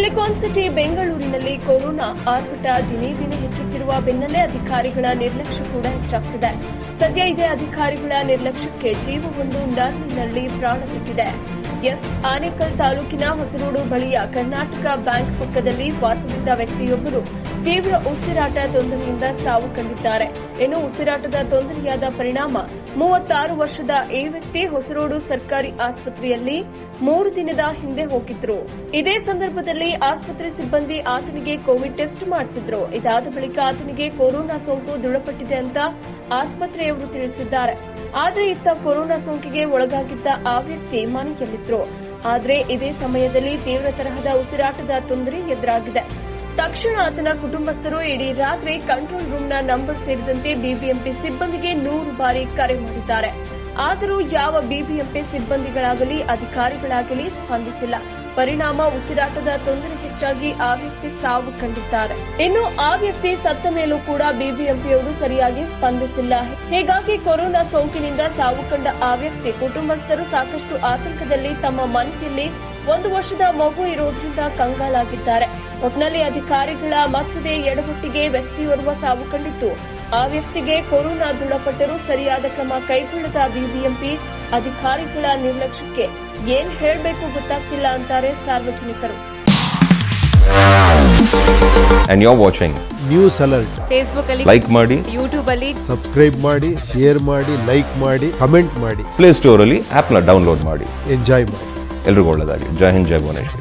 Silicon city ಬೆಂಗಳೂರಿನಲ್ಲಿ corona ಆರ್ಭಟ ದಿನೇ ದಿನೇ ಹೆಚ್ಚುತ್ತಿರುವ ಬೆನ್ನಲ್ಲೇ ಅಧಿಕಾರಿಗಳ ನಿರ್ಲಕ್ಷ್ಯ ಕೂಡ ಹೆಚ್ಚಾಗ್ತಿದೆ ಸದ್ಯ ಇದೇ ಅಧಿಕಾರಿಗಳ ನಿರ್ಲಕ್ಷ್ಯಕ್ಕೆ ಜೀವವೊಂದು ನರ್ಲಿನಲ್ಲಿ ಪ್ರಾಣ ಬಿಟ್ಟಿದೆ ಎಸ್ ಆನೇಕಲ್ ತಾಲೂಕಿನ ಹೊಸರೋಡು ಬಳಿಯ ಕರ್ನಾಟಕ ಬ್ಯಾಂಕ್ ಪಕ್ಕದಲ್ಲಿ ವಾಸವಿದ್ದ ವ್ಯಕ್ತಿಯೊಬ್ಬರು ತೀವ್ರ ಉಸಿರಾಟ ತೊಂದರೆಯಿಂದ ಸಾವು ಕಂಡಿದ್ದಾರೆ ಇನ್ನು ಉಸಿರಾಟದ ತೊಂದರೆಯಾದ ಪರಿಣಾಮ ಮೂವತ್ತಾರು ವರ್ಷದ ಈ ವ್ಯಕ್ತಿ ಹೊಸರೋಡು ಸರ್ಕಾರಿ ಆಸ್ಪತ್ರೆಯಲ್ಲಿ ಮೂರು ದಿನದ ಹಿಂದೆ ಹೋಗಿದ್ರು ಇದೇ ಸಂದರ್ಭದಲ್ಲಿ ಆಸ್ಪತ್ರೆ ಸಿಬ್ಬಂದಿ ಆತನಿಗೆ ಕೋವಿಡ್ ಟೆಸ್ಟ್ ಮಾಡಿಸಿದ್ರು ಇದಾದ ಬಳಿಕ ಆತನಿಗೆ ಕೊರೋನಾ ಸೋಂಕು ದೃಢಪಟ್ಟಿದೆ ಅಂತ ಆಸ್ಪತ್ರೆಯವರು ತಿಳಿಸಿದ್ದಾರೆ ಆದ್ರೆ ಇತ್ತ ಕೊರೋನಾ ಸೋಂಕಿಗೆ ಒಳಗಾಗಿದ್ದ ಆ ವ್ಯಕ್ತಿ ಮನೆಯಲ್ಲಿದ್ರು ಆದ್ರೆ ಇದೇ ಸಮಯದಲ್ಲಿ ತೀವ್ರ ತರಹದ ಉಸಿರಾಟದ ತೊಂದರೆ ಎದುರಾಗಿದೆ ತಕ್ಷಣ ಆತನ ಕುಟುಂಬಸ್ಥರು ಇಡೀ ರಾತ್ರಿ ಕಂಟ್ರೋಲ್ ರೂಮ್ನ ನಂಬರ್ ಸೇರಿದಂತೆ ಬಿಬಿಎಂಪಿ ಸಿಬ್ಬಂದಿಗೆ ನೂರು ಬಾರಿ ಕರೆ ಮಾಡಿದ್ದಾರೆ ಆದರೂ ಯಾವ ಬಿಬಿಎಂಪಿ ಸಿಬ್ಬಂದಿಗಳಾಗಲಿ ಅಧಿಕಾರಿಗಳಾಗಲಿ ಸ್ಪಂದಿಸಿಲ್ಲ ಪರಿಣಾಮ ಉಸಿರಾಟದ ತೊಂದರೆ ಹೆಚ್ಚಾಗಿ ಆ ವ್ಯಕ್ತಿ ಸಾವು ಕಂಡಿದ್ದಾರೆ ಇನ್ನು ಆ ವ್ಯಕ್ತಿ ಸತ್ತ ಮೇಲೂ ಕೂಡ ಬಿಬಿಎಂಪಿಯವರು ಸರಿಯಾಗಿ ಸ್ಪಂದಿಸಿಲ್ಲ ಹೀಗಾಗಿ ಕೊರೋನಾ ಸೋಂಕಿನಿಂದ ಸಾವು ಕಂಡ ಆ ವ್ಯಕ್ತಿ ಕುಟುಂಬಸ್ಥರು ಸಾಕಷ್ಟು ಆತಂಕದಲ್ಲಿ ತಮ್ಮ ಮನೆಯಲ್ಲಿ ಒಂದು ವರ್ಷದ ಮಗು ಇರುವುದರಿಂದ ಕಂಗಾಲಾಗಿದ್ದಾರೆ ಒಟ್ನಲ್ಲಿ ಅಧಿಕಾರಿಗಳ ಮತ್ತದೇ ಎಡವಟ್ಟಿಗೆ ವ್ಯಕ್ತಿಯೋರ್ವ ಸಾವು ಕಂಡಿತ್ತು ಆ ವ್ಯಕ್ತಿಗೆ ಕೊರೋನಾ ದೃಢಪಟ್ಟರೂ ಸರಿಯಾದ ಕ್ರಮ ಕೈಗೊಳ್ಳದ ಬಿಬಿಎಂಪಿ ಅಧಿಕಾರಿಗಳ ನಿರ್ಲಕ್ಷ್ಯಕ್ಕೆ ಏನ್ ಹೇಳಬೇಕು ಗೊತ್ತಾಗ್ತಿಲ್ಲ ಅಂತಾರೆ ಸಾರ್ವಜನಿಕರು and you're watching. News alert Facebook ಅಲ್ಲಿ Like ಮಾಡಿ ಯೂಟ್ಯೂಬ್ ಅಲ್ಲಿ ಸಬ್ಸ್ಕ್ರೈಬ್ ಮಾಡಿ ಶೇರ್ ಮಾಡಿ ಲೈಕ್ ಮಾಡಿ ಕಮೆಂಟ್ ಮಾಡಿ ಪ್ಲೇ ಸ್ಟೋರಲ್ಲಿ ಆ್ಯಪ್ನ ಡೌನ್ಲೋಡ್ ಮಾಡಿ ಎಂಜಾಯ್ ಮಾಡಿ ಎಲ್ರಿಗೂ ಒಳ್ಳೆಯದಾಗಲಿ ಜೈ ಹಿಂದ್ ಜೈ ಭುವನೇಶ್ವರಿ